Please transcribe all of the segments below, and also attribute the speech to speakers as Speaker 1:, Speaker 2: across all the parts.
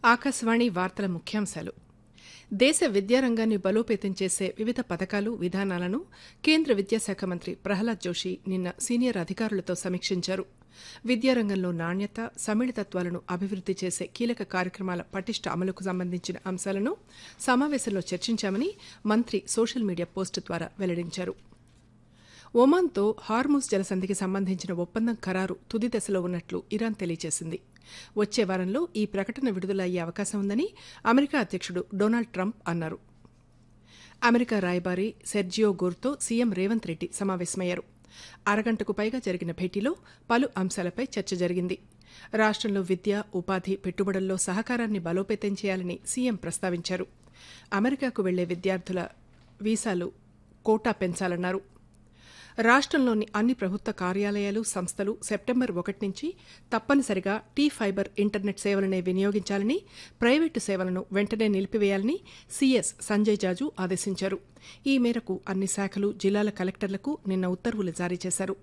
Speaker 1: ఆకాశవాణి వార్తల ముఖ్యాంశాలు దేశ విద్యారంగాన్ని బలోపేతం చేసే వివిధ పథకాలు విధానాలను కేంద్ర విద్యాశాఖ మంత్రి ప్రహ్లాద్ జోషి నిన్న సీనియర్ అధికారులతో సమీక్షించారు విద్యారంగంలో నాణ్యత సమ్మిళితత్వాలను అభివృద్ది చేసే కీలక కార్యక్రమాల పటిష్ట అమలుకు సంబంధించిన అంశాలను సమావేశంలో చర్చించామని మంత్రి సోషల్ మీడియా పోస్టు ద్వారా వెల్లడించారు ఒమాన్తో హార్ముజ్ జలసంధికి సంబంధించిన ఒప్పందం ఖరారు తుది దశలో ఉన్నట్లు ఇరాన్ తెలియజేసింది వచ్చే వారంలో ఈ ప్రకటన విడుదల అయ్యే అవకాశం ఉందని అమెరికా అధ్యక్షుడు డొనాల్డ్ ట్రంప్ అన్నారు అమెరికా రాయబారి Sergio Gor CM Revanth Reddy సమావేశమయ్యారు అరగంటకు పైగా జరిగిన భేటీలో పలు అంశాలపై చర్చ జరిగింది రాష్ట్రంలో విద్య ఉపాధి పెట్టుబడుల్లో సహకారాన్ని బలోపేతం చేయాలని సీఎం ప్రస్తావించారు అమెరికాకు వెళ్లే విద్యార్థుల వీసాలు కోటా పెంచాలన్నారు రాష్ట్రంలోని అన్ని ప్రభుత్వ కార్యాలయాలు సంస్థలు సెప్టెంబర్ ఒకటి నుంచి తప్పనిసరిగా టీ ఫైబర్ ఇంటర్నెట్ సేవలనే వినియోగించాలని ప్రైవేటు సేవలను వెంటనే నిలిపివేయాలని సీఎస్ సంజయ్ జాజు ఆదేశించారు ఈ మేరకు అన్ని శాఖలు జిల్లాల కలెక్టర్లకు నిన్న ఉత్తర్వులు జారీ చేశారు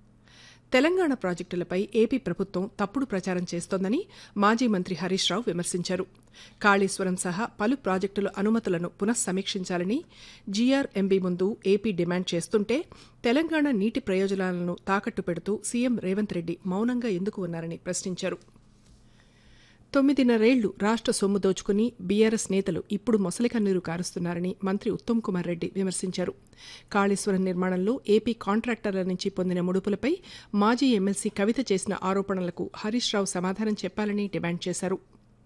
Speaker 1: తెలంగాణ ప్రాజెక్టులపై ఏపీ ప్రభుత్వం తప్పుడు ప్రచారం చేస్తోందని మాజీ మంత్రి హరీష్ రావు విమర్శించారు కాళేశ్వరం సహా పలు ప్రాజెక్టుల అనుమతులను పునఃసమీక్షించాలని జీఆర్ఎంబీ ముందు ఏపీ డిమాండ్ చేస్తుంటే తెలంగాణ నీటి ప్రయోజనాలను తాకట్టు పెడుతూ సీఎం రేవంత్ రెడ్డి మౌనంగా ఎందుకు ఉన్నారని ప్రశ్నించారు తొమ్మిదిన్నరేళ్లు రాష్ట్ర సొమ్ము దోచుకుని బీఆర్ఎస్ నేతలు ఇప్పుడు మొసలి కన్నీరు కారుస్తున్నారని మంత్రి ఉత్తమ్ కుమార్ రెడ్డి విమర్శించారు కాళేశ్వరం నిర్మాణంలో ఏపీ కాంట్రాక్టర్ల నుంచి పొందిన ముడుపులపై మాజీ ఎమ్మెల్సీ కవిత చేసిన ఆరోపణలకు హరీష్ రావు సమాధానం చెప్పాలని డిమాండ్ చేశారు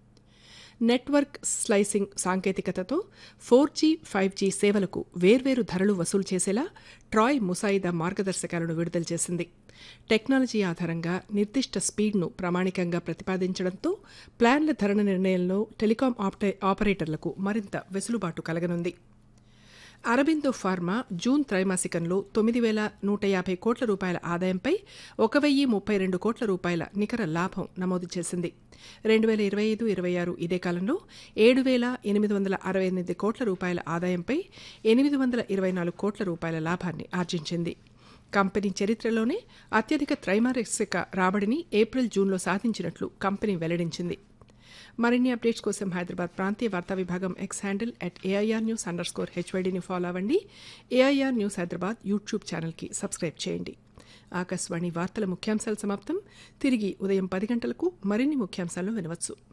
Speaker 1: నెట్వర్క్ స్లైసింగ్ సాంకేతికతతో ఫోర్ జీ ఫైవ్ జీ సేవలకు వేర్వేరు ధరలు వసూలు చేసేలా ట్రాయ్ ముసాయిదా మార్గదర్శకాలను విడుదల చేసింది టెక్నాలజీ ఆధారంగా నిర్దిష్ట స్పీడ్ను ప్రామాణికంగా ప్రతిపాదించడంతో ప్లాన్ల ధరణ నిర్ణయంలో టెలికాం ఆపరేటర్లకు మరింత వెసులుబాటు కలగనుంది అరబిందో ఫార్మా జూన్ త్రైమాసికంలో తొమ్మిది వేల నూట యాభై కోట్ల రూపాయల ఆదాయంపై ఒక వెయ్యి ముప్పై రెండు కోట్ల రూపాయల నికర లాభం నమోదు చేసింది రెండు వేల ఇరవై ఐదు ఇరవై ఆరు ఇదే కాలంలో ఏడు వేల ఎనిమిది వందల అరవై ఎనిమిది కోట్ల రూపాయల ఆదాయంపై ఎనిమిది వందల ఇరవై నాలుగు కోట్ల రూపాయల లాభాన్ని ఆర్జించింది కంపెనీ చరిత్రలోనే అత్యధిక త్రైమాసిక రాబడిని ఏప్రిల్ జూన్లో సాధించినట్లు కంపెనీ వెల్లడించింది మరిన్ని అప్డేట్స్ కోసం హైదరాబాద్ ప్రాంతీయ వార్తా విభాగం X handle at AIR news underscore హెచ్వైడీని ఫాలో అవ్వండి ఏఐఆర్ న్యూస్ హైదరాబాద్ యూట్యూబ్ ఛానల్కి సబ్స్క్రైబ్ చేయండి ఆకాశవాణి వార్తల ముఖ్యాంశాలు సమాప్తం తిరిగి ఉదయం పది గంటలకు మరిన్ని ముఖ్యాంశాలను వినవచ్చు